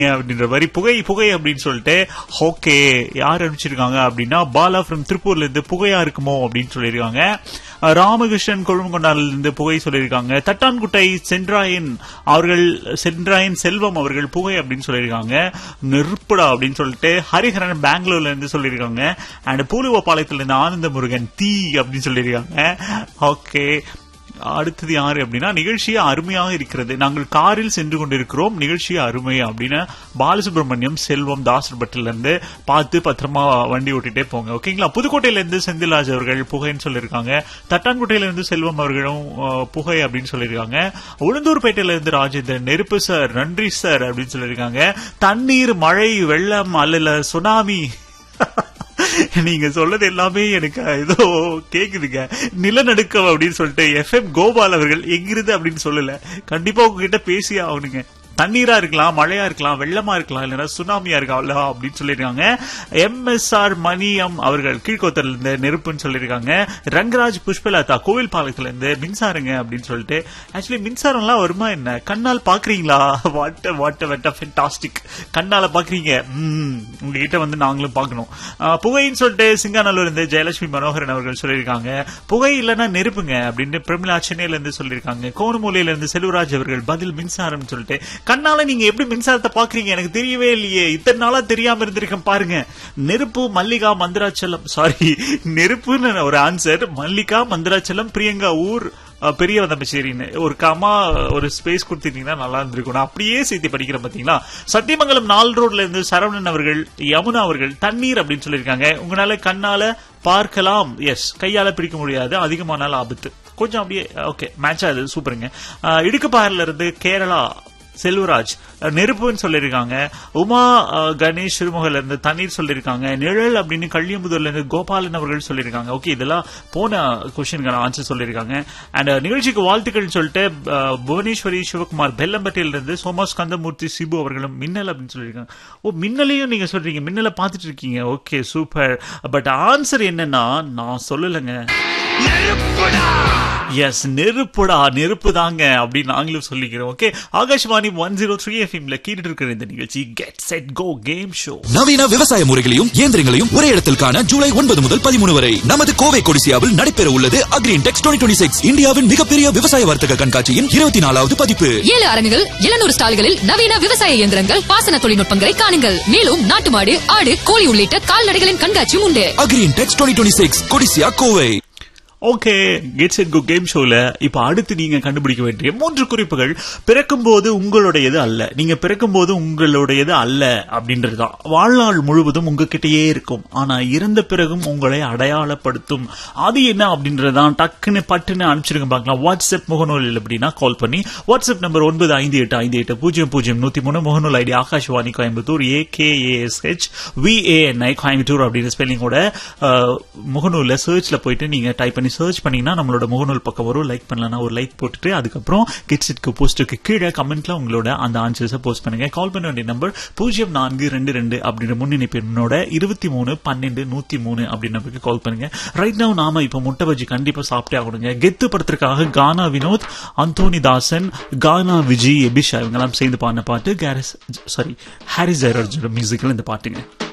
அப்படின்ற மாதிரி புகை புகை அப்படின்னு சொல்லிட்டு ஓகே யார் அனுப்பிச்சிருக்காங்க அப்படின்னா பாலா ஃப்ரம் திருப்பூர்ல இருந்து புகையா இருக்குமோ அப்படின்னு சொல்லியிருக்காங்க அஹ் ராமகிருஷ்ணன் கொழும்புகொண்டால இருந்து புகை சொல்லியிருக்காங்க தட்டான்குட்டை சென்றாயன் அவர்கள் சென்றாயன் செல்வம் அவர்கள் புகை அப்படின்னு சொல்லியிருக்காங்க நெருப்புடா அப்படின்னு சொல்லிட்டு ஹரிஹரன் பெங்களூர்ல இருந்து சொல்லியிருக்காங்க அண்ட் பூலுவப்பாளையத்துல இருந்து ஆனந்த முருகன் தீ அப்படின்னு சொல்லியிருக்காங்க ஓகே அடுத்தது யாரு அப்படின்னா நிகழ்ச்சி அருமையாக இருக்கிறது நாங்கள் காரில் சென்று கொண்டிருக்கிறோம் நிகழ்ச்சி அருமை அப்படின்னு பாலசுப்ரமணியம் செல்வம் தாசர்பட்டில இருந்து பார்த்து பத்திரமா வண்டி ஓட்டிட்டே போங்க ஓகேங்களா புதுக்கோட்டையில இருந்து செந்தில்ராஜ் அவர்கள் புகைன்னு சொல்லியிருக்காங்க தட்டான்குட்டையில இருந்து செல்வம் அவர்களும் அஹ், புகை அப்படின்னு சொல்லியிருக்காங்க உளுந்தூர்பேட்டையில இருந்து ராஜேந்திரன் நெருப்பு சார் நன்றி சார் அப்படின்னு சொல்லியிருக்காங்க தண்ணீர் மழை வெள்ளம் அல்ல சுனாமி நீங்க சொல்லது எல்லாமே எனக்கு ஏதோ கேக்குதுங்க நிலநடுக்கம் அப்படின்னு சொல்லிட்டு எஃப்எம் கோபால் அவர்கள் எங்கிருந்து அப்படின்னு சொல்லல கண்டிப்பா உங்ககிட்ட பேசி ஆகணுங்க தண்ணீரா இருக்கலாம் மழையா இருக்கலாம் வெள்ளமா இருக்கலாம் இல்லைன்னா சுனாமியா இருக்கலாம் அப்படின்னு சொல்லியிருக்காங்க எம்எஸ்ஆர் மணியம் அவர்கள் கீழ்கோத்தர்ல இருந்து நெருப்புன்னு சொல்லியிருக்காங்க ரங்கராஜ் புஷ்பலதா கோவில் பாலத்துல இருந்து மின்சாரங்க அப்படின்னு சொல்லிட்டு ஆக்சுவலி மின்சாரம்லாம் வருமா என்ன கண்ணால் பாக்குறீங்களா வாட்ட வாட்ட வெட்ட ஃபென்டாஸ்டிக் கண்ணால பாக்குறீங்க ம், உங்ககிட்ட வந்து நாங்களும் பார்க்கணும் ஆஹ், புகைன்னு சொல்லிட்டு சிங்காநல்லூர் இருந்து ஜெயலட்சுமி மனோகரன் அவர்கள் சொல்லியிருக்காங்க புகை இல்லைன்னா நெருப்புங்க அப்படின்னு பிரமிளா சென்னையில இருந்து சொல்லியிருக்காங்க கோணமூலையில இருந்து செல்வராஜ் அவர்கள் பதில் மின்சாரம் சொல்லிட்டு கண்ணால நீங்க எப்படி மின்சாரத்தை பாக்குறீங்க எனக்கு தெரியவே இல்லையே இத்தனை நாளா தெரியாம இருந்திருக்கேன் பாருங்க நெருப்பு மல்லிகா மந்திராச்சலம் சாரி நெருப்புன்னு ஒரு ஆன்சர் மல்லிகா மந்திராச்சலம் பிரியங்கா ஊர் அஹ், பெரிய வந்தமச்சேரின்னு ஒரு கமா ஒரு ஸ்பேஸ் கொடுத்திருந்தீங்கன்னா நல்லா இருந்திருக்கும் நான் அப்படியே சேர்த்து படிக்கிறேன் பாத்தீங்களா சத்தியமங்கலம் நால் ரோட்ல இருந்து சரவணன் அவர்கள் யமுனா அவர்கள் தண்ணீர் அப்படின்னு சொல்லியிருக்காங்க உங்களால கண்ணால பார்க்கலாம் எஸ் கையால பிடிக்க முடியாது அதிகமானால ஆபத்து கொஞ்சம் அப்படியே ஓகே மேட்ச் ஆகுது சூப்பருங்க அஹ், இடுக்குப்பாறையில இருந்து கேரளா செல்வராஜ் அஹ், நெருப்புன்னு சொல்லியிருக்காங்க உமா அஹ், கணேஷ் சிறுமுகல இருந்து தண்ணீர் சொல்லியிருக்காங்க நிழல் அப்படின்னு கள்ளியம்புதூர்ல இருந்து கோபாலன் அவர்கள் சொல்லியிருக்காங்க ஓகே இதெல்லாம் போன கொஸ்டினுக்கான ஆன்சர் சொல்லியிருக்காங்க அண்ட் நிகழ்ச்சிக்கு வாழ்த்துக்கள் சொல்லிட்டு அஹ், புவனேஸ்வரி சிவகுமார் பெல்லம்பட்டியில இருந்து சோமாஸ் கந்தமூர்த்தி சிபு அவர்களும் மின்னல் அப்படின்னு சொல்லியிருக்காங்க ஓ மின்னலையும் நீங்க சொல்றீங்க மின்னலை பார்த்துட்டு இருக்கீங்க ஓகே சூப்பர் பட் ஆன்சர் என்னன்னா நான் சொல்லலைங்க எஸ் நெருப்புடா நெருப்பு தாங்க அப்படின்னு நாங்களும் சொல்லிக்கிறோம் okay Akashvani one zero three எஃப்எம்ல கேட்டுட்டு இருக்கிற இந்த நிகழ்ச்சி get set go game show நவீன விவசாய முறைகளையும் இயந்திரங்களையும் ஒரே இடத்தில் காண ஜூலை ஒன்பது முதல் பதிமூணு வரை நமது கோவை கொடிசியாவில் நடைபெற உள்ளது அக்ரீன் டெக்ஸ் டுவெண்ட்டி சிக்ஸ் இந்தியாவின் மிகப்பெரிய விவசாய வர்த்தக கண்காட்சியின் இருபத்தி நாலாவது பதிப்பு ஏழு அரங்குகள் எழுநூறு ஸ்டால்களில் நவீன விவசாய இயந்திரங்கள் பாசன தொழில்நுட்பங்களை காணுங்கள் மேலும் நாட்டு மாடு ஆடு கோழி உள்ளிட்ட கால்நடைகளின் கண்காட்சியும் உண்டு Agri Intex twenty six Codissia Kovai okay get set go game ஷோல இப்ப அடுத்து நீங்க கண்டுபிடிக்க வேண்டிய மூன்று குறிப்புகள் பிறக்கும் போது உங்களுடையது அல்ல நீங்க பிறக்கும் போது உங்களுடையது அல்ல அப்படின்றதுதான் வாழ்நாள் முழுவதும் உங்ககிட்டயே இருக்கும் ஆனா இறந்த பிறகும் உங்களை அடையாளப்படுத்தும் அது என்ன அப்படின்றதான் டக்குன்னு பட்டுன்னு அனுப்பிச்சிருங்க பார்க்கலாம் வாட்ஸ்அப் முகநூல் அப்படின்னா கால் பண்ணி வாட்ஸ்அப் நம்பர் ஒன்பது ஐந்து எட்டு ஐந்து எட்டு பூஜ்ஜியம் பூஜ்ஜியம் நூத்தி மூணு முகநூல் ID Akashvani Coimbatore A K A S H V A N I Coimbatore அப்படின்ற ஸ்பெல்லிங்கோட முகநூல்ல சர்ச்ல போயிட்டு நீங்க டைப் பண்ணி சர்ச் பண்ணீங்கன்னா நம்மளோட முகநூல் பக்கம் வரும் லைக் பண்ணலன்னா ஒரு லைக் போட்டுட்டு அதுக்கப்புறம் கிட்ஸிட்க்கு போஸ்ட்டுக்கு கீழே கமெண்ட்ல உங்களோட அந்த ஆன்சர்ஸை போஸ்ட் பண்ணுங்க கால் பண்ண வேண்டிய நம்பர் பூஜ்ஜியம் நான்கு ரெண்டு ரெண்டு அப்படின்ற முன்னிணைப்பு எண்ணோட இருபத்தி மூணு பன்னெண்டு நூத்தி மூணு அப்படின்ற நம்பருக்கு கால் பண்ணுங்க ரைட் நவ் நாம இப்ப முட்டை பஜ்ஜி கண்டிப்பா சாப்பிட்டே ஆகணுங்க கெத்து படத்திற்காக கானா வினோத் அந்தோனி தாசன் கானா விஜய் எபிஷா இவங்கெல்லாம் சேர்ந்து பாடின பாட்டு கேரஸ் சாரி ஹாரிஸ் ஜெயராஜோட மியூசிக்கில் இந்த பாட்டுங்க